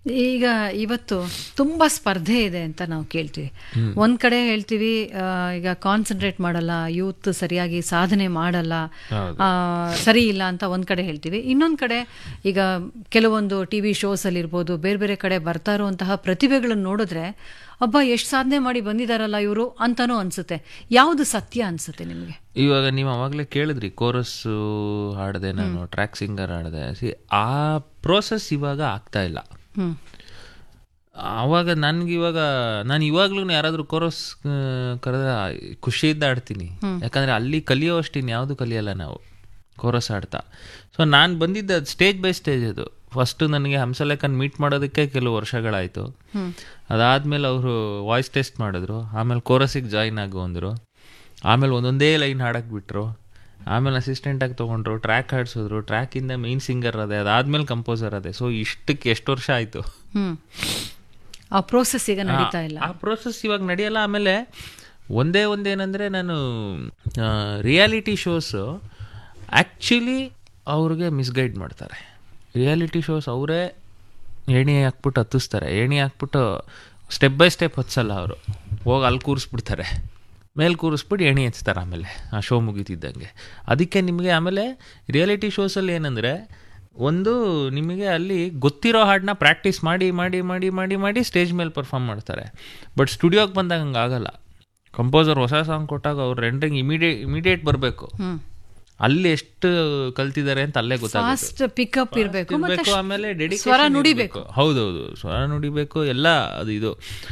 ಈಗ ಇವತ್ತು ತುಂಬಾ ಸ್ಪರ್ಧೆ ಇದೆ ಅಂತ ನಾವು ಕೇಳ್ತೀವಿ ಒಂದ್ ಕಡೆ ಹೇಳ್ತೀವಿ ಆ, ಈಗ ಕಾನ್ಸಂಟ್ರೇಟ್ ಮಾಡಲ್ಲ ಯೂತ್ ಸರಿಯಾಗಿ ಸಾಧನೆ ಮಾಡಲ್ಲ ಆ, ಸರಿ ಇಲ್ಲ ಅಂತ ಒಂದ್ ಕಡೆ ಹೇಳ್ತೀವಿ ಇನ್ನೊಂದ್ ಕಡೆ ಈಗ ಕೆಲವೊಂದು ಟಿವಿ ಶೋಸ್ ಅಲ್ಲಿ ಇರ್ಬೋದು ಬೇರೆ ಬೇರೆ ಕಡೆ ಬರ್ತಾ ಇರುವಂತಹ ಪ್ರತಿಭೆಗಳನ್ನು ನೋಡಿದ್ರೆ ಅಬ್ಬಾ ಎಷ್ಟು ಸಾಧನೆ ಮಾಡಿ ಬಂದಿದಾರಲ್ಲ ಇವರು ಅಂತಾನೂ ಅನ್ಸುತ್ತೆ ಯಾವುದು ಸತ್ಯ ಅನ್ಸುತ್ತೆ ನಿಮಗೆ ಇವಾಗ ನೀವು ಅವಾಗಲೇ ಕೇಳಿದ್ರಿ ಕೋರಸ್ ಹಾಡಿದೆ ನಾನು ಟ್ರ್ಯಾಕ್ ಸಿಂಗರ್ ಹಾಡಿದೆ ಸಿ ಆ ಪ್ರೋಸೆಸ್ ಇವಾಗ ಆಗ್ತಾ ಇಲ್ಲ ಹ್ಮ್ ಆವಾಗ ನನ್ಗೆ ಇವಾಗ ನಾನು ಇವಾಗ್ಲೂ ಯಾರಾದ್ರೂ ಕೋರಸ್ ಕರೆದ್ರೆ ಖುಷಿಯಿಂದ ಆಡ್ತೀನಿ ಯಾಕಂದ್ರೆ ಅಲ್ಲಿ ಕಲಿಯೋಷ್ಟು ಇನ್ಯಾವುದು ಕಲಿಯಲ್ಲ ನಾವು ಕೋರಸ್ ಆಡ್ತಾ ಸೊ ನಾನು ಬಂದಿದ್ದ ಸ್ಟೇಜ್ ಬೈ ಸ್ಟೇಜ್ ಅದು ಫಸ್ಟು ನನಗೆ ಹಂಸಲೇಖನ್ ಮೀಟ್ ಮಾಡೋದಕ್ಕೆ ಕೆಲವು ವರ್ಷಗಳಾಯಿತು ಅದಾದ್ಮೇಲೆ ಅವರು ವಾಯ್ಸ್ ಟೆಸ್ಟ್ ಮಾಡಿದ್ರು ಆಮೇಲೆ ಕೋರಸಿಗೆ ಜಾಯಿನ್ ಆಗು ಅಂದರು ಆಮೇಲೆ ಒಂದೊಂದೇ ಲೈನ್ ಹಾಡಕ್ಕೆ ಬಿಟ್ರು ಆಮೇಲೆ ಅಸಿಸ್ಟೆಂಟಾಗಿ ತೊಗೊಂಡ್ರು ಟ್ರ್ಯಾಕ್ ಹಾಡ್ಸಿದ್ರು ಟ್ರ್ಯಾಕಿಂದ ಮೇನ್ ಸಿಂಗರ್ ಅದೇ ಅದಾದ್ಮೇಲೆ ಕಂಪೋಸರ್ ಅದೇ ಸೊ ಇಷ್ಟಕ್ಕೆ ಎಷ್ಟು ವರ್ಷ ಆಯಿತು ಹ್ಮ್ ಆ ಪ್ರೋಸೆಸ್ ಈಗ ನಡೀತಾ ಇಲ್ಲ ಆ ಪ್ರೋಸೆಸ್ ಇವಾಗ ನಡೆಯಲ್ಲ ಆಮೇಲೆ ಒಂದೇ ಒಂದೇನಂದ್ರೆ ನಾನು ರಿಯಾಲಿಟಿ ಶೋಸ್ ಆ್ಯಕ್ಚುಲಿ ಅವ್ರಿಗೆ ಮಿಸ್ಗೈಡ್ ಮಾಡ್ತಾರೆ ರಿಯಾಲಿಟಿ ಶೋಸ್ ಅವರೇ ಏಣಿ ಹಾಕ್ಬಿಟ್ಟು ಹತ್ತಿಸ್ತಾರೆ ಏಣಿ ಹಾಕ್ಬಿಟ್ಟು ಸ್ಟೆಪ್ ಬೈ ಸ್ಟೆಪ್ ಹತ್ಸಲ್ಲ ಅವರು ಹೋಗಿ ಅಲ್ಲಿ ಕೂರಿಸ್ಬಿಡ್ತಾರೆ ಮೇಲೆ ಕೂರಿಸ್ಬಿಟ್ಟು ಎಣಿ ಹಚ್ತಾರೆ ಆಮೇಲೆ ಆ ಶೋ ಮುಗೀತಿದ್ದಂಗೆ ಅದಕ್ಕೆ ನಿಮಗೆ ಆಮೇಲೆ ರಿಯಾಲಿಟಿ ಶೋಸಲ್ಲಿ ಏನಂದರೆ ಒಂದು ನಿಮಗೆ ಅಲ್ಲಿ ಗೊತ್ತಿರೋ ಹಾಡನ್ನ ಪ್ರಾಕ್ಟೀಸ್ ಮಾಡಿ ಮಾಡಿ ಮಾಡಿ ಮಾಡಿ ಮಾಡಿ ಸ್ಟೇಜ್ ಮೇಲೆ ಪರ್ಫಾರ್ಮ್ ಮಾಡ್ತಾರೆ ಬಟ್ ಸ್ಟುಡಿಯೋಗೆ ಬಂದಾಗ ಹಂಗೆ ಆಗಲ್ಲ ಕಂಪೋಸರ್ ಹೊಸ ಸಾಂಗ್ ಕೊಟ್ಟಾಗ ಅವ್ರು ರೆಂಡ್ರಿಂಗ್ ಇಮಿಡಿಯೇಟ್ ಇಮಿಡಿಯೇಟ್ ಬರಬೇಕು ಹ್ಮ್ ಅಲ್ಲಿ ಎಷ್ಟು ಕಲ್ತಿದ್ದಾರೆ ಅಂತ ಅಲ್ಲೇ ಗೊತ್ತಾಗುತ್ತೆ ಫಾಸ್ಟ್ ಪಿಕಪ್ ಇರಬೇಕು ಇರ್ಬೇಕು, ಆಮೇಲೆ dedication ಸ್ವರ ನುಡಿಬೇಕು ಇರ್ಬೇಕು. ಹೌದೌದು ಸ್ವರ ನುಡಿಬೇಕು ಎಲ್ಲ ಅದು ಇದು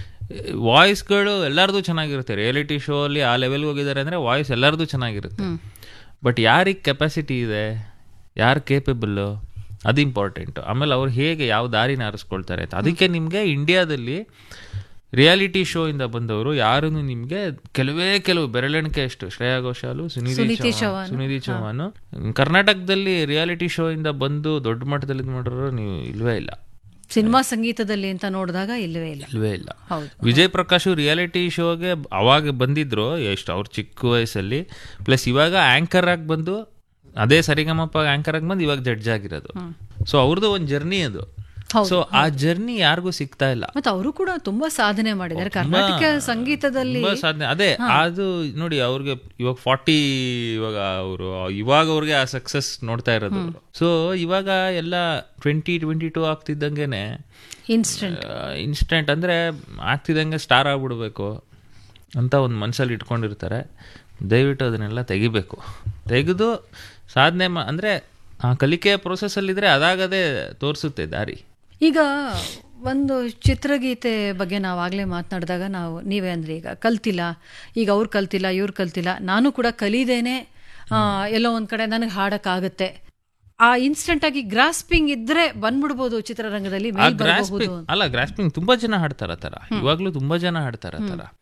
ವಾಯ್ಸ್ಗಳು ಎಲ್ಲರದು ಚೆನ್ನಾಗಿರುತ್ತೆ ರಿಯಾಲಿಟಿ ಶೋ ಅಲ್ಲಿ ಆ ಲೆವೆಲ್ಗೆ ಹೋಗಿದ್ದಾರೆ ಅಂದರೆ ವಾಯ್ಸ್ ಎಲ್ಲರದು ಚೆನ್ನಾಗಿರುತ್ತೆ ಬಟ್ ಯಾರಿಗೆ ಕೆಪಾಸಿಟಿ ಇದೆ ಯಾರು ಕೇಪಬಲ್ಲು ಅದು ಇಂಪಾರ್ಟೆಂಟ್ ಆಮೇಲೆ ಅವ್ರು ಹೇಗೆ ಯಾವ ದಾರಿನ ಆರಿಸ್ಕೊಳ್ತಾರೆ ಅಂತ ಅದಕ್ಕೆ ನಿಮಗೆ ಇಂಡಿಯಾದಲ್ಲಿ ರಿಯಾಲಿಟಿ ಶೋ ಇಂದ ಬಂದವರು ಯಾರೂ ನಿಮಗೆ ಕೆಲವೇ ಕೆಲವು ಬೆರಳೆಣಿಕೆ ಅಷ್ಟು ಶ್ರೇಯಾ ಘೋಷಾಲು ಸುನಿಧಿ ಚೌಹಾಣ್ ಸುನಿಧಿ ಚೌಹಾನ್ ಕರ್ನಾಟಕದಲ್ಲಿ ರಿಯಾಲಿಟಿ ಶೋ ಇಂದ ಬಂದು ದೊಡ್ಡ ಮಟ್ಟದಲ್ಲಿ ಇದ್ ಮಾಡಿರೋರು ನೀವು ಇಲ್ವೇ ಇಲ್ಲ ಸಿನಿಮಾ ಸಂಗೀತದಲ್ಲಿ ಅಂತ ನೋಡಿದಾಗ ಇಲ್ಲವೇ ಇಲ್ಲ ಇಲ್ವೇ ಇಲ್ಲ ಹೌದು ವಿಜಯ್ ಪ್ರಕಾಶ್ ರಿಯಾಲಿಟಿ ಶೋಗೆ ಅವಾಗ ಬಂದಿದ್ರು ಎಷ್ಟು ಅವ್ರ ಚಿಕ್ಕ ವಯಸ್ಸಲ್ಲಿ ಪ್ಲಸ್ ಇವಾಗ ಆಂಕರ್ ಆಗಿ ಬಂದು ಅದೇ ಸರಿಗಮಪ್ಪ ಆಂಕರ್ ಆಗಿ ಬಂದು ಇವಾಗ ಜಡ್ಜ್ ಆಗಿರೋದು ಸೊ ಅವ್ರದ್ದು ಒಂದು ಜರ್ನಿ ಅದು ಹೌದು, ಸೊ ಆ ಜರ್ನಿ ಯಾರಿಗೂ ಸಿಗ್ತಾ ಇಲ್ಲ ಮತ್ತೆ ಅವರು ಕೂಡ ತುಂಬಾ ಸಾಧನೆ ಮಾಡಿದ್ದಾರೆ ಕರ್ನಾಟಕ ಸಂಗೀತದಲ್ಲಿ ತುಂಬಾ ಸಾಧನೆ ಅದೇ ಅದು ನೋಡಿ ಅವ್ರಿಗೆ ಇವಾಗ ಫಾರ್ಟಿ ಇವಾಗ ಅವರು ಇವಾಗ ಅವ್ರಿಗೆ ಆ ಸಕ್ಸಸ್ ನೋಡ್ತಾ ಇರೋದು ಸೊ ಇವಾಗ ಎಲ್ಲ ಟ್ವೆಂಟಿ ಟ್ವೆಂಟಿ ಟೂ ಆಗ್ತಿದ್ದಂಗೆನೆ ಇನ್ಸ್ಟೆಂಟ್ ಇನ್ಸ್ಟೆಂಟ್ ಅಂದರೆ ಆಗ್ತಿದ್ದಂಗೆ ಸ್ಟಾರ್ ಆಗ್ಬಿಡ್ಬೇಕು ಅಂತ ಒಂದು ಮನಸ್ಸಲ್ಲಿ ಇಟ್ಕೊಂಡಿರ್ತಾರೆ ದಯವಿಟ್ಟು ಅದನ್ನೆಲ್ಲ ತೆಗಿಬೇಕು ತೆಗೆದು ಸಾಧನೆ ಮಾ ಅಂದರೆ ಆ ಕಲಿಕೆಯ ಪ್ರೋಸೆಸ್ಸಲ್ಲಿದ್ದರೆ ಅದಾಗದೇ ತೋರಿಸುತ್ತೆ ದಾರಿ ಈಗ ಒಂದು ಚಿತ್ರಗೀತೆ ಬಗ್ಗೆ ನಾವು ಆಗ್ಲೇ ಮಾತನಾಡಿದಾಗ ನಾವು ನೀವೇ ಅಂದ್ರೆ ಈಗ ಕಲ್ತಿಲ್ಲ ಈಗ ಅವ್ರು ಕಲ್ತಿಲ್ಲ ಇವ್ರು ಕಲ್ತಿಲ್ಲ ನಾನು ಕೂಡ ಕಲೀದೇನೆ ಆ, ಎಲ್ಲೋ ಒಂದ್ ಕಡೆ ನನಗೆ ಹಾಡಕ್ಕಾಗತ್ತೆ ಆ ಇನ್ಸ್ಟೆಂಟ್ ಆಗಿ ಗ್ರಾಸ್ಪಿಂಗ್ ಇದ್ರೆ ಬಂದ್ಬಿಡ್ಬೋದು ಚಿತ್ರರಂಗದಲ್ಲಿ ಆ ಮೇಲ್ ಬರಬಹುದು ಗ್ರಾಸ್ಪಿಂಗ್ ಅಲ್ಲ ಗ್ರಾಸ್ಪಿಂಗ್ ತುಂಬಾ ಜನ ಹಾಡ್ತಾರ ಆ ಥರ ಇವಾಗಲೂ ತುಂಬಾ ಜನ ಹಾಡ್ತಾರ ಆ ಥರ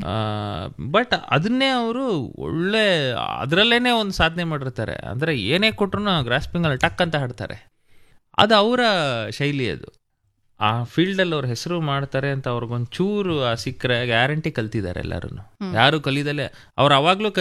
ಬಟ್ ಅದನ್ನೇ ಅವರು ಒಳ್ಳೆ ಅದರಲ್ಲೇನೆ ಒಂದು ಸಾಧನೆ ಮಾಡಿರ್ತಾರೆ ಅಂದ್ರೆ ಏನೇ ಕೊಟ್ರು ಗ್ರಾಸ್ಪಿಂಗ್ ಅಲ್ಲಿ ಟಕ್ ಅಂತ ಹಾಡ್ತಾರೆ ಅದು ಅವರ ಶೈಲಿ ಅದು ಆ ಫೀಲ್ಡಲ್ಲಿ ಅವ್ರ ಹೆಸರು ಮಾಡ್ತಾರೆ ಅಂತ ಅವ್ರಿಗೊಂದು ಚೂರು ಆ ಸಿಕ್ಕರೆ ಗ್ಯಾರಂಟಿ ಕಲ್ತಿದ್ದಾರೆ ಎಲ್ಲರೂ ಯಾರು ಕಲಿದಲೆ ಅವ್ರು ಅವಾಗ್ಲೂ